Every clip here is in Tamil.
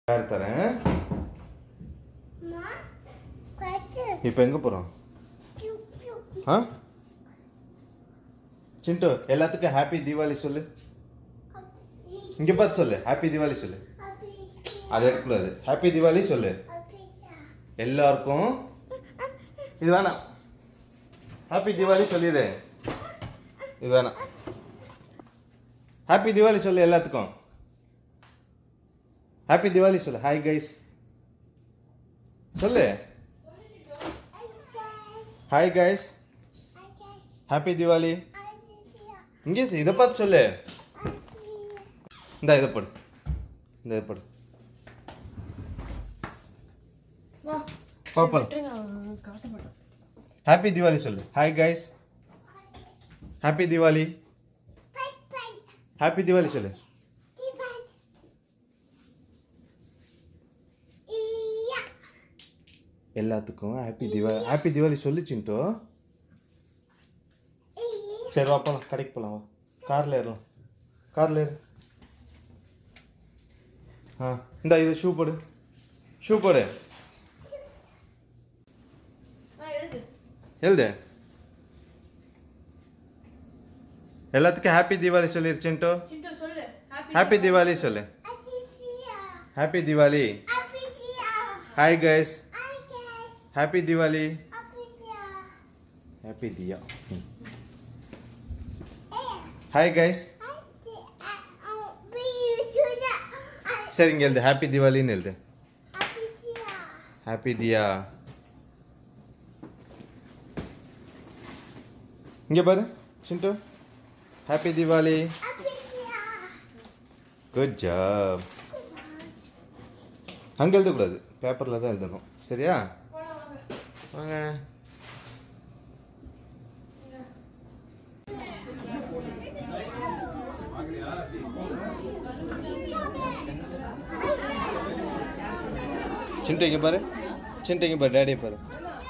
யார் தரேன் இப்போ எங்கே போகிறோம் ஆ சிண்டு எல்லாத்துக்கும் ஹாப்பி தீபாவளி சொல்லு இங்கே பார்த்து சொல்லு ஹாப்பி தீபாவளி சொல்லு அது எடுக்கக்கூடாது ஹாப்பி தீபாவளி சொல்லு எல்லாருக்கும் இது வேணாம் ஹாப்பி தீபாவளி சொல்லிடு இது வேணாம் ஹாப்பி தீபாவளி சொல்லு எல்லாத்துக்கும் ஹாப்பி தீபாவளி சொல்லு ஹாய் கைஸ் சொல்லு ஹாய் கைஸ் ஹாப்பி தீபாவளி இங்கே இதை பார்த்து சொல்லு இந்த இதை போடு இந்த இதை போடு பாப்பா ஹாப்பி தீபாவளி சொல்லு hi guys happy Deepavali happy Deepavali சொல்லு எல்லாத்துக்கும் ஹாப்பி தீபாவளி ஹாப்பி தீபாவளி சொல்லு சின்டோ சரி வா போகலாம் கடைக்கு போகலாம் வா காரில் ஏறலாம் காரில் ஏறு ஆ இந்த இது ஷூ போடு ஷூ போடு எழுது எல்லாத்துக்கும் ஹாப்பி தீபாவளி சொல்லிரு சின்டோ ஹாப்பி தீபாவளி சொல்லு happy Deepavali hi guys happy Deepavali happy Diya hi guys சரி இங்கே எழுது ஹாப்பி தீபாவளின்னு எழுது ஹாப்பி தியா இங்கே பாரு Chintu happy Deepavali good job அங்கே எழுதக்கூடாது பேப்பரில் தான் எழுதணும் சரியா வாங்க சிண்டு இங்கே பாரு சிண்டு இங்கே பாரு டேடியை பாரு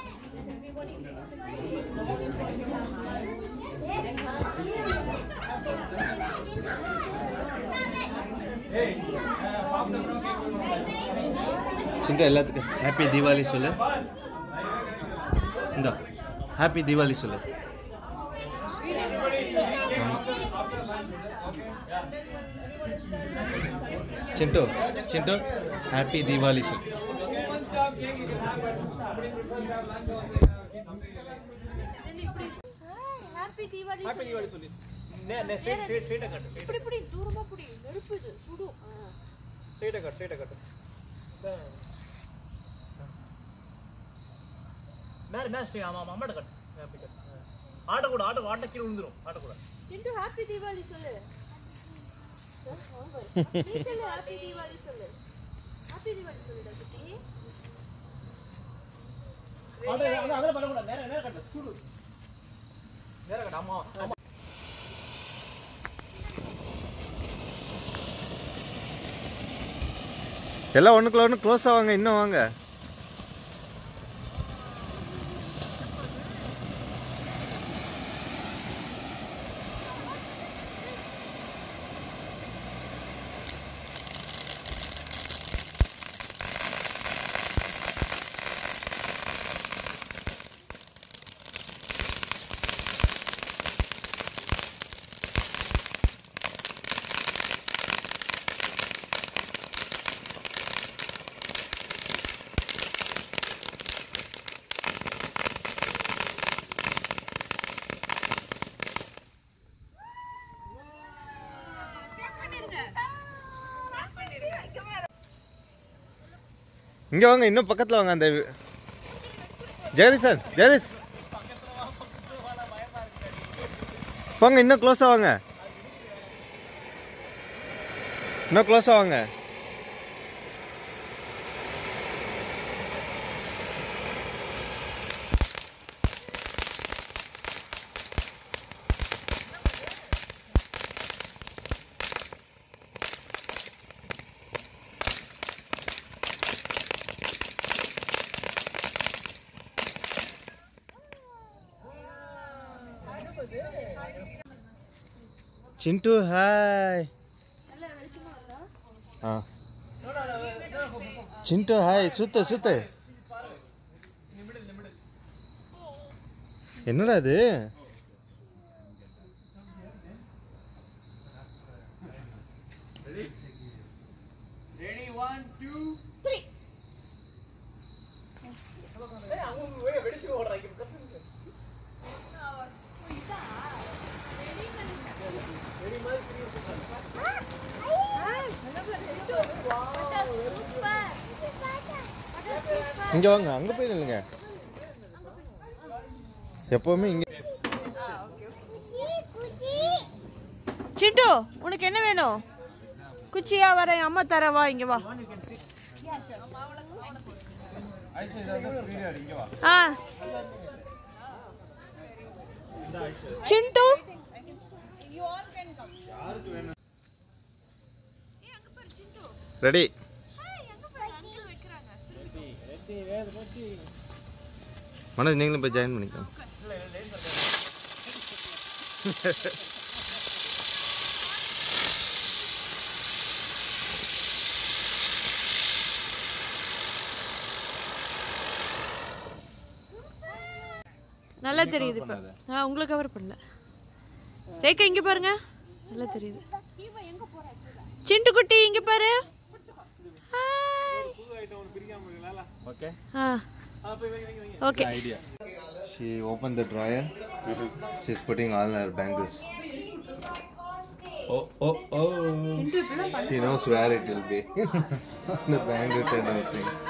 சிண்டு எல்லாத்துக்கும் ஹாப்பி தீபாவளி சொல்லு இந்த ஹாப்பி தீபாவளி சொல்லு சிண்டு சிண்டு ஹாப்பி தீபாவளி சொல்லு ஹாப்பி தீபாவளி ஹாப்பி தீபாவளி சொல்லி நே நே ஸ்ட்ரைட் ஸ்ட்ரைட் ஸ்ட்ரைட்டா கட்டு இப்படி இப்படி தூரமா புடி நெருப்பு இது சுடும் ஆ. ஸ்ட்ரைட்டா கட்டு ஸ்ட்ரைட்டா கட்டு மேல மேல ஸ்ட்ரைட் ஆமா ஆமா அம்மாட்ட கட்டு மேல அப்படி கட்டு ஆட்ட கூட ஆட்ட ஆட்ட கீழே விழுந்துரும் ஆட்ட கூட சிண்டு ஹாப்பி தீபாவளி சொல்லு நீ சொல்லு ஹாப்பி தீபாவளி சொல்லு ஹாப்பி தீபாவளி சொல்லுடா குட்டி ஆட்ட அத அத பண்ண கூட நேரா நேரா கட்டு சுடு நேரா கட்டு ஆமா ஆமா எல்லாம் ஒன்றுக்குள்ள ஒன்று க்ளோஸ் ஆவாங்க இன்னும் வாங்க இங்கே வாங்க இன்னும் பக்கத்தில் வாங்க அந்த ஜெகதீஷ் சார் ஜெகதீஷ் போங்க இன்னும் க்ளோஸ் ஆவாங்க இன்னும் க்ளோஸ் ஆவாங்க சிண்டு ஹாய் நல்லா வெளிச்சமா இருக்கா ஆ No, no, no, no. Chintu hi சுத்து சுத்து என்னடா அது ரெடி ஒன் டூ த்ரீ அவங்க வெடிச்சு ஓடுறாங்க இங்க வாங்க அங்க போய் நில்லுங்க எப்பவுமே இங்க சிண்டு உனக்கு என்ன வேணும் குச்சியா வரேன் அம்மா தரேன் வா இங்க வா ஆ சிண்டு ரெடி மனோஜ் நீங்களும் போய் ஜாயின் பண்ணிக்கோங்க நல்லா தெரியுது இப்ப ஆ உங்களுக்கு கவர் பண்ணல ரேக்கா இங்க பாருங்க நல்லா தெரியுது சிண்டு குட்டி இங்க பாரு hi. Okay ah okay idea. She opened the drawer. She's putting all her bangles. Oh, oh, oh. She knows where it will be. the bangles and everything.